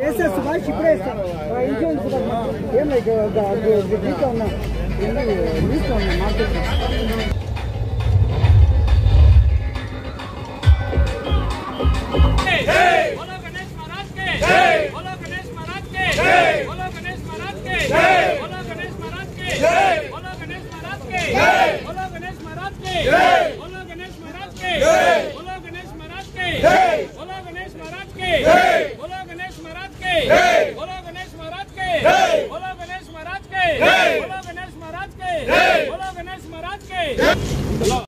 వేస్తారు సుభాష్ ఇప్పుడే వేస్తారు ఆ, ఇన్సూరెన్స్ సుభాష్ ఏం లైక్ దీంట్లో ఉన్నా లీస్ట్లో ఉన్నా మార్కెట్లో बोलो गणेश महाराज के जय बोलो गणेश महाराज के जय बोलो गणेश महाराज के जय बोलो गणेश महाराज के जय बोलो गणेश महाराज के जय बोलो गणेश महाराज के जय बोलो गणेश महाराज के जय बोलो गणेश महाराज के जय बोलो गणेश महाराज के जय बोलो गणेश महाराज के जय बोलो गणेश महाराज के जय बोलो गणेश महाराज के जय बोलो गणेश महाराज के जय बोलो गणेश महाराज के जय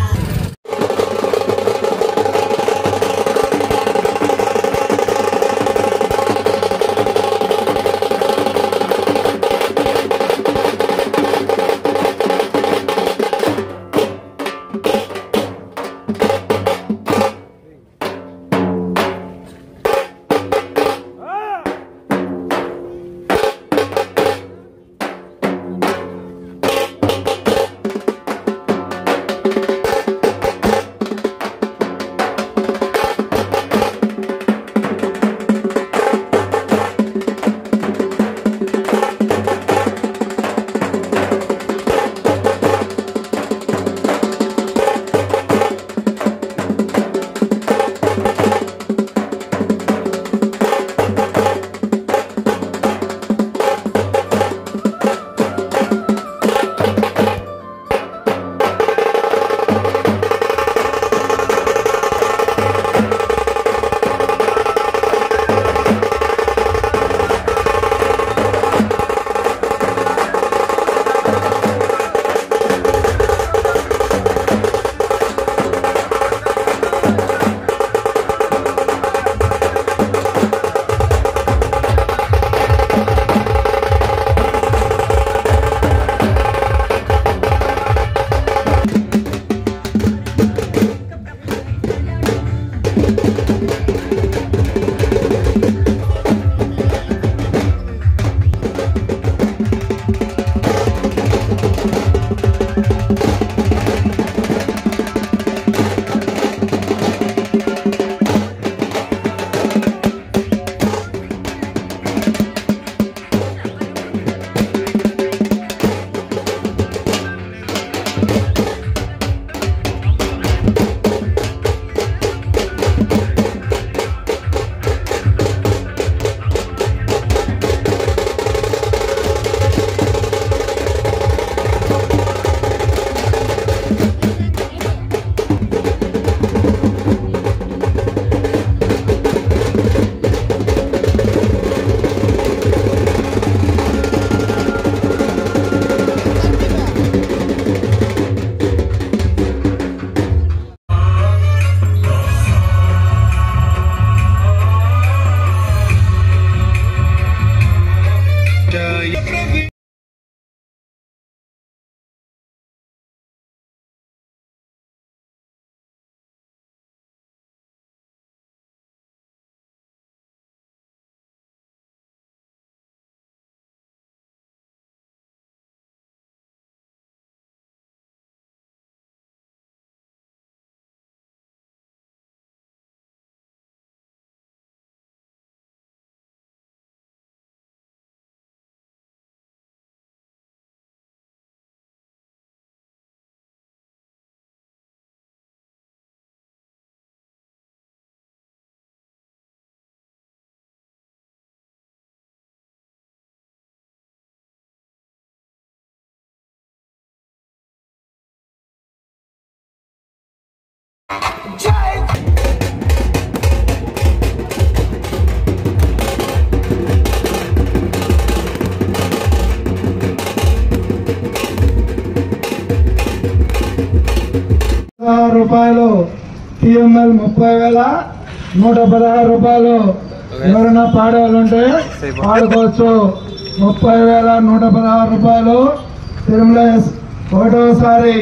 పదహారు రూపాయలు టిఎంఎల్ ముప్పై వేల నూట పదహారు రూపాయలు ఎవరైనా పాడేవాళ్ళుంటే పాడుకోవచ్చు ముప్పై వేల నూట పదహారు రూపాయలు తిరుమలేస్ ఒకటోసారి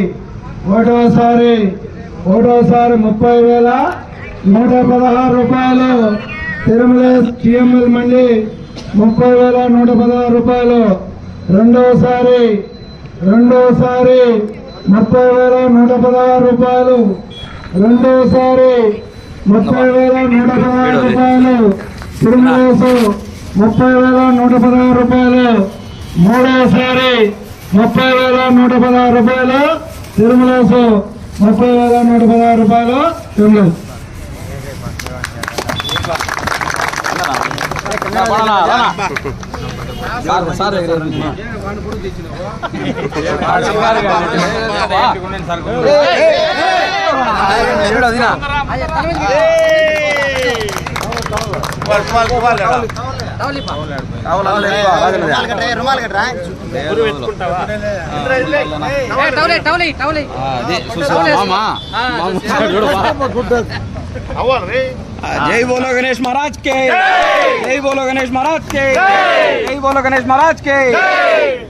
ఒకటోసారి ఒకటోసారి ముప్పై వేల నూట పదహారు రూపాయలు తిరుమలేస్ టిఎంఎల్ మండి ముప్పై వేల నూట పదహారు రూపాయలు రెండోసారి రెండోసారి ముప్పై వేల నూట పదహారు రూపాయలు రెండోసారి ముప్పై వేల నూట పదహారు రూపాయలు తిరుమలేసు ముప్పై వేల నూట పదహారు రూపాయలు మూడోసారి ముప్పై వేల నూట పదహారు రూపాయలు తిరుమలేసు ముప్పై వేల నూట పదహారు రూపాయలు తిరుమలేసు जय बोलो गणेश महाराज के जय बोलो गणेश महाराज के जय बोलो गणेश महाराज के